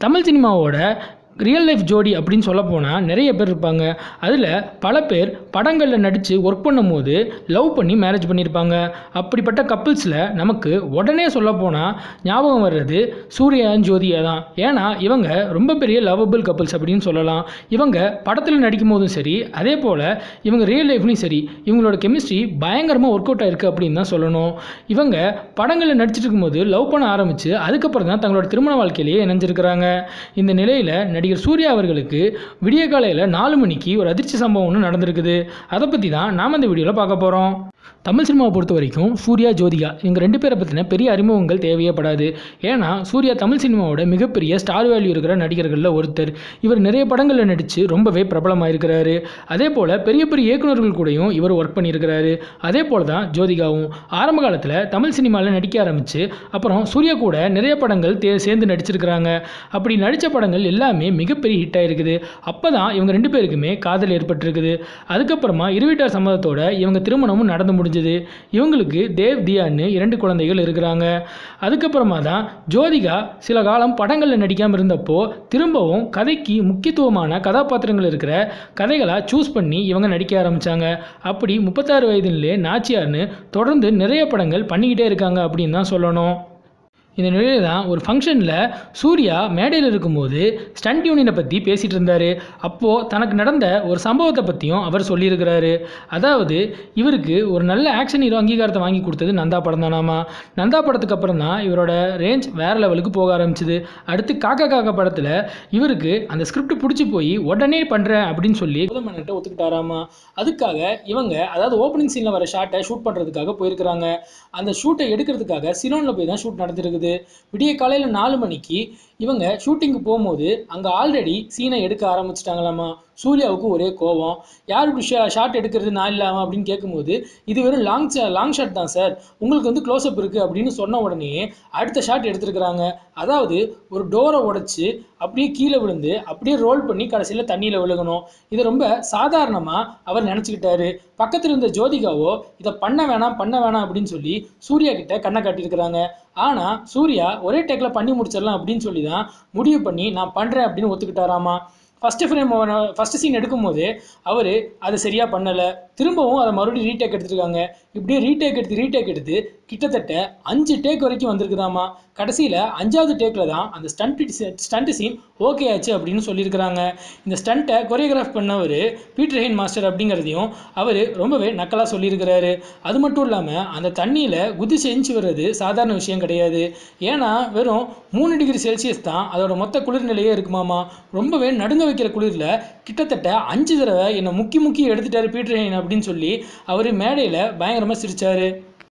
தமிழ் சினிமாவோட real life ஜோடி அப்படின்னு சொல்ல போனால் நிறைய பேர் இருப்பாங்க அதில் பல பேர் படங்களில் நடித்து ஒர்க் பண்ணும்போது லவ் பண்ணி மேரேஜ் பண்ணியிருப்பாங்க அப்படிப்பட்ட கப்புள்ஸில் நமக்கு உடனே சொல்ல போனால் ஞாபகம் வர்றது சூர்யா ஜோதியா தான் ஏன்னா இவங்க ரொம்ப பெரிய லவ்வபிள் கப்புள்ஸ் அப்படின்னு சொல்லலாம் இவங்க படத்தில் நடிக்கும் போதும் சரி அதே போல் இவங்க ரியல் லைஃப்லையும் சரி இவங்களோட கெமிஸ்ட்ரி பயங்கரமாக ஒர்க் அவுட் ஆயிருக்கு அப்படின்னு தான் சொல்லணும் இவங்க படங்களில் நடிச்சிட்டு இருக்கும்போது லவ் பண்ண ஆரம்பித்து அதுக்கப்புறம் தான் தங்களோட திருமண வாழ்க்கையிலேயே இணைஞ்சிருக்கிறாங்க இந்த நிலையில் நடிகர் சூர்யா அவர்களுக்கு விடிய காலையில் நாலு மணிக்கு ஒரு அதிர்ச்சி சம்பவம் ஒன்று நடந்திருக்குது அதை பற்றி தான் நாம் இந்த வீடியோவில் பார்க்க போகிறோம் தமிழ் சினிமாவை பொறுத்த வரைக்கும் சூர்யா ஜோதிகா இவங்க ரெண்டு பேரை பற்றின பெரிய அறிமுகங்கள் தேவையப்படாது ஏன்னா சூர்யா தமிழ் சினிமாவோட மிகப்பெரிய ஸ்டார் வேல்யூ இருக்கிற நடிகர்களில் ஒருத்தர் இவர் நிறைய படங்களில் நடித்து ரொம்பவே பிரபலமாக இருக்கிறாரு அதே போல் பெரிய பெரிய இயக்குநர்கள் கூடயும் இவர் ஒர்க் பண்ணியிருக்கிறாரு அதே போல் தான் ஜோதிகாவும் ஆரம்ப காலத்தில் தமிழ் சினிமாவில் நடிக்க ஆரம்பித்து அப்புறம் சூர்யா கூட நிறைய படங்கள் தே சேர்ந்து நடிச்சிருக்கிறாங்க அப்படி நடித்த படங்கள் எல்லாமே மிகப்பெரிய ஹிட் ஆயிருக்குது அப்போ தான் இவங்க ரெண்டு பேருக்குமே காதல் ஏற்பட்டிருக்குது அதுக்கப்புறமா இருவீட்டார் சம்மதத்தோட இவங்க திருமணமும் நடந்து முடிஞ்சது இவங்களுக்கு தேவ் தியான்னு இரண்டு குழந்தைகள் இருக்கிறாங்க அதுக்கப்புறமா தான் ஜோதிகா சில காலம் படங்களில் நடிக்காமல் இருந்தப்போ திரும்பவும் கதைக்கு முக்கியத்துவமான கதாபாத்திரங்கள் இருக்கிற கதைகளாக சூஸ் பண்ணி இவங்க நடிக்க ஆரம்பித்தாங்க அப்படி முப்பத்தாறு வயதிலே நாச்சியார்னு தொடர்ந்து நிறைய படங்கள் பண்ணிக்கிட்டே இருக்காங்க அப்படின்னு தான் சொல்லணும் இந்த நிலையில் தான் ஒரு ஃபங்க்ஷனில் சூர்யா மேடையில் இருக்கும்போது ஸ்டண்ட் யூனியனை பற்றி பேசிகிட்டு இருந்தார் அப்போது தனக்கு நடந்த ஒரு சம்பவத்தை பற்றியும் அவர் சொல்லியிருக்கிறாரு அதாவது இவருக்கு ஒரு நல்ல ஆக்ஷன் ஹீரோ அங்கீகாரத்தை வாங்கி கொடுத்தது நந்தா படம் தானாமா நந்தா படத்துக்கு அப்புறம் தான் இவரோட ரேஞ்ச் வேறு லெவலுக்கு போக ஆரம்பிச்சுது அடுத்து காக்கா காக்கா படத்தில் இவருக்கு அந்த ஸ்கிரிப்ட் பிடிச்சி போய் உடனே பண்ணுறேன் அப்படின்னு சொல்லி முதல்மன்கிட்ட ஒத்துக்கிட்டாராமா அதுக்காக இவங்க அதாவது ஓப்பனிங் சீனில் வர ஷாட்டை ஷூட் பண்ணுறதுக்காக போயிருக்கிறாங்க அந்த ஷூட்டை எடுக்கிறதுக்காக சிலோனில் போய் தான் ஷூட் நடந்திருக்குது விடிய காலையில் நாலு மணிக்கு இவங்க ஷூட்டிங்க்கு போகும்போது அங்கே ஆல்ரெடி சீனை எடுக்க ஆரம்பிச்சிட்டாங்களாமா சூர்யாவுக்கு ஒரே கோவம் யார் இப்படி ஷா ஷாட் எடுக்கிறது நான் இல்லாமல் அப்படின்னு கேட்கும்போது இது வெறும் லாங் லாங் ஷாட் தான் சார் உங்களுக்கு வந்து க்ளோஸ்அப் இருக்குது அப்படின்னு சொன்ன உடனே அடுத்த ஷாட் எடுத்திருக்கிறாங்க அதாவது ஒரு டோரை உடைச்சு அப்படியே கீழே விழுந்து அப்படியே ரோல் பண்ணி கடைசியில் தண்ணியில் விழுகணும் இதை ரொம்ப சாதாரணமாக அவர் நினச்சிக்கிட்டாரு பக்கத்தில் இருந்த ஜோதிகாவோ இதை பண்ண வேணாம் பண்ண வேணாம் அப்படின்னு சொல்லி சூர்யா கிட்ட கண்ணை காட்டியிருக்கிறாங்க ஆனால் சூர்யா ஒரே டேக்கில் பண்ணி முடிச்சிடலாம் அப்படின்னு சொல்லி தான் முடிவு பண்ணி நான் பண்ணுறேன் அப்படின்னு ஒத்துக்கிட்டாராமா ஃபஸ்ட்டு ஃப்ரேம் ஃபஸ்ட்டு சீன் எடுக்கும்போது அவர் அதை சரியாக பண்ணலை திரும்பவும் அதை மறுபடியும் ரீடேக் எடுத்துருக்காங்க இப்படியே ரீடேக் எடுத்து ரீடேக் எடுத்து கிட்டத்தட்ட அஞ்சு டேக் வரைக்கும் வந்திருக்குதாமா கடைசியில் அஞ்சாவது டேக்கில் தான் அந்த ஸ்டண்ட் ஸ்டண்ட் சீன் ஓகே ஆச்சு அப்படின்னு சொல்லியிருக்கிறாங்க இந்த ஸ்டண்ட்டை கொரியோகிராஃப் பண்ணவர் பீட்டர் ஹெயின் மாஸ்டர் அப்படிங்கிறதையும் அவர் ரொம்பவே நக்கலாக சொல்லியிருக்கிறாரு அது மட்டும் இல்லாமல் அந்த தண்ணியில் குதி செஞ்சு வர்றது சாதாரண விஷயம் கிடையாது ஏன்னா வெறும் மூணு டிகிரி செல்சியஸ் தான் அதோட மொத்த குளிர் நிலையே இருக்குமாமா ரொம்பவே நடுங்க வைக்கிற குளிரில் கிட்டத்தட்ட அஞ்சு தடவை என்னை முக்கி முக்கி எடுத்துட்டாரு பீட்டர் ஹெயின் அப்படின்னு சொல்லி அவர் மேடையில் பயங்கரமாக சிரிச்சாரு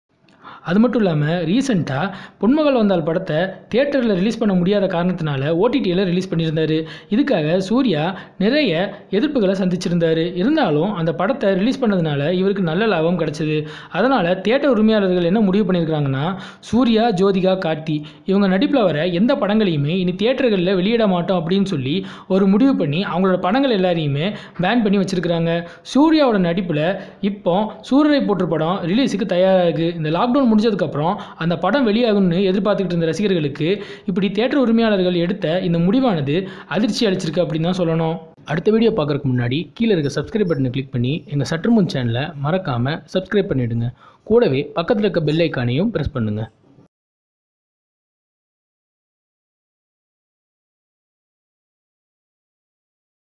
அது மட்டும் இல்லாமல் ரீசெண்டாக பொன்மகள் வந்தால் படத்தை தியேட்டரில் ரிலீஸ் பண்ண முடியாத காரணத்தினால ஓடிடியில் ரிலீஸ் பண்ணியிருந்தார் இதுக்காக சூர்யா நிறைய எதிர்ப்புகளை சந்திச்சிருந்தார் இருந்தாலும் அந்த படத்தை ரிலீஸ் பண்ணதுனால இவருக்கு நல்ல லாபம் கிடச்சிது அதனால் தியேட்டர் உரிமையாளர்கள் என்ன முடிவு பண்ணியிருக்கிறாங்கன்னா சூர்யா ஜோதிகா கார்த்தி இவங்க நடிப்பில் வர எந்த படங்களையுமே இனி தியேட்டர்களில் வெளியிட மாட்டோம் அப்படின்னு சொல்லி ஒரு முடிவு பண்ணி அவங்களோட படங்கள் எல்லாரையுமே பேன் பண்ணி வச்சுருக்கிறாங்க சூர்யாவோட நடிப்பில் இப்போ சூரரை போற்று படம் ரிலீஸுக்கு தயாராக இருக்குது இந்த லாக்டவுன் முடிஞ்சதுக்கப்புறம் அந்த படம் வெளியாகும்னு எதிர்பார்த்துக்கிட்டு இருந்த ரசிகர்களுக்கு இப்படி தியேட்டர் உரிமையாளர்கள் எடுத்த இந்த முடிவானது அதிர்ச்சி அளிச்சிருக்கு அப்படின்னு தான் சொல்லணும் அடுத்த வீடியோ பார்க்குறதுக்கு முன்னாடி கீழே இருக்க சப்ஸ்கிரைப் பட்டனை கிளிக் பண்ணி எங்கள் சற்றுமுன் சேனலை மறக்காமல் சப்ஸ்கிரைப் பண்ணிவிடுங்க கூடவே பக்கத்தில் இருக்க பெல் ஐக்கானையும் ப்ரெஸ் பண்ணுங்கள்